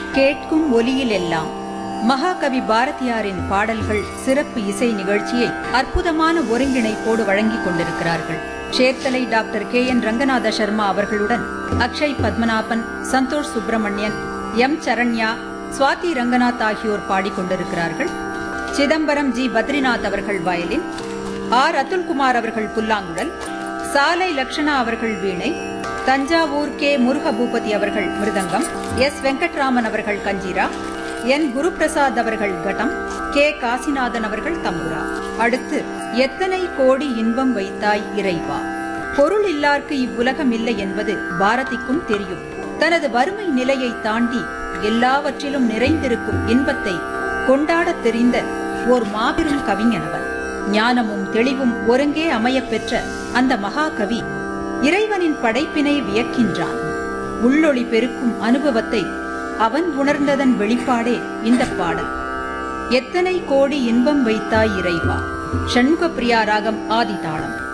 கேட்கும் ஒலியில் எல்லாம் மகாகவி பாரதியாரின் பாடல்கள் சிறப்பு இசை நிகழ்ச்சியை அற்புதமான ஒருங்கிணைப்போடு வழங்கிக் கொண்டிருக்கிறார்கள் சேர்த்தலை doctor K N Ranganatha Sharma அவர்களுடன் அக்ஷய் பத்மநாபன் சந்தோஷ் சுப்பிரமணியன் எம் சரண்யா சுவாதி ரங்கநாத் ஆகியோர் பாடிக்கொண்டிருக்கிறார்கள் சிதம்பரம் ஜி பத்ரிநாத் அவர்கள் வயலின் ஆர் அதுல்குமார் அவர்கள் புல்லாங்குழல் சாலை லக்ஷணா அவர்கள் வீணை தஞ்சாவூர் கே முருகபூபதி அவர்கள் மிருதங்கம் எஸ் வெங்கட்ராமன் அவர்கள் கஞ்சிரா என் குருபிரசாத் அவர்கள் கடம் கே காசிநாதன் அவர்கள் தம்புரா அடுத்து எத்தனை கோடி இன்பம் வைத்தாய் இறைவா பொருள் இல்லார்க்கு இவ்வுலகம் இல்லை என்பது பாரதிக்கும் தெரியும் தனது வறுமை நிலையை தாண்டி எல்லாவற்றிலும் நிறைந்திருக்கும் இன்பத்தை கொண்டாடத் தெரிந்த ஓர் மாபெரும் கவிஞனவன் ஞானமும் தெளிவும் ஒருங்கே அமையப் பெற்ற அந்த மகாகவி இறைவனின் படைப்பினை வியக்கின்றான் உள்ளொளி பெருக்கும் அனுபவத்தை அவன் உணர்ந்ததன் வெளிப்பாடே இந்த பாடல் எத்தனை கோடி இன்பம் வைத்தாய் இறைவா ஷண்முக பிரியா ராகம் ஆதிதாளம்